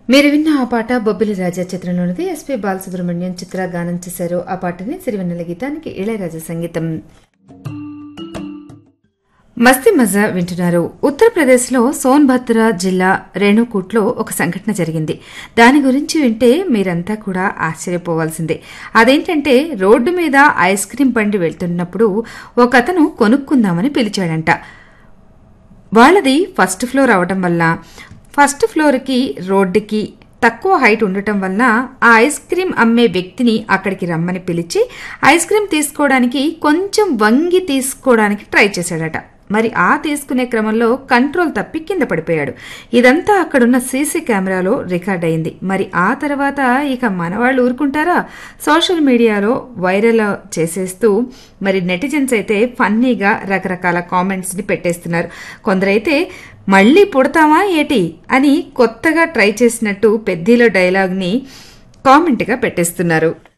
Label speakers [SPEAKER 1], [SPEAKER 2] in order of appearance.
[SPEAKER 1] మీరు విన్న ఆ పాట బొబ్బిలి రాజా చిత్రంలోనిది ఎస్పీ బాలసుబ్రహ్మణ్యం చిత్ర గానం చేశారు ఆ పాటని సిరివెన్నెల గీతానికి ఇళయరాజా సంగీతం మస్తి మజా వింటున్నారు ఉత్తరప్రదేశ్లో సోన్భద్ర జిల్లా రేణుకూట్లో ఒక సంఘటన జరిగింది దాని గురించి వింటే మీరంతా కూడా ఆశ్చర్యపోవాల్సిందే అదేంటంటే రోడ్డు మీద ఐస్ క్రీం బండి వెళ్తున్నప్పుడు ఒక అతను కొనుక్కుందామని పిలిచాడంట వాళ్ళది ఫస్ట్ ఫ్లోర్ అవడం వల్ల ఫస్ట్ ఫ్లోర్కి రోడ్డుకి తక్కువ హైట్ ఉండటం వలన ఆ ఐస్ క్రీం అమ్మే వ్యక్తిని అక్కడికి రమ్మని పిలిచి ఐస్ క్రీం తీసుకోవడానికి కొంచెం వంగి తీసుకోవడానికి ట్రై చేశాడట మరి ఆ తీసుకునే క్రమంలో కంట్రోల్ తప్పి కింద పడిపోయాడు ఇదంతా అక్కడున్న సీసీ కెమెరాలో రికార్డ్ అయింది మరి ఆ తర్వాత ఇక మనవాళ్ళు ఊరుకుంటారా సోషల్ మీడియాలో వైరల్ చేసేస్తూ మరి నెటిజన్స్ అయితే ఫన్నీగా రకరకాల కామెంట్స్ ని పెట్టేస్తున్నారు కొందరైతే మళ్ళీ పుడతామా ఏటి అని కొత్తగా ట్రై చేసినట్టు పెద్దీలో డైలాగ్ని కామెంట్గా పెట్టేస్తున్నారు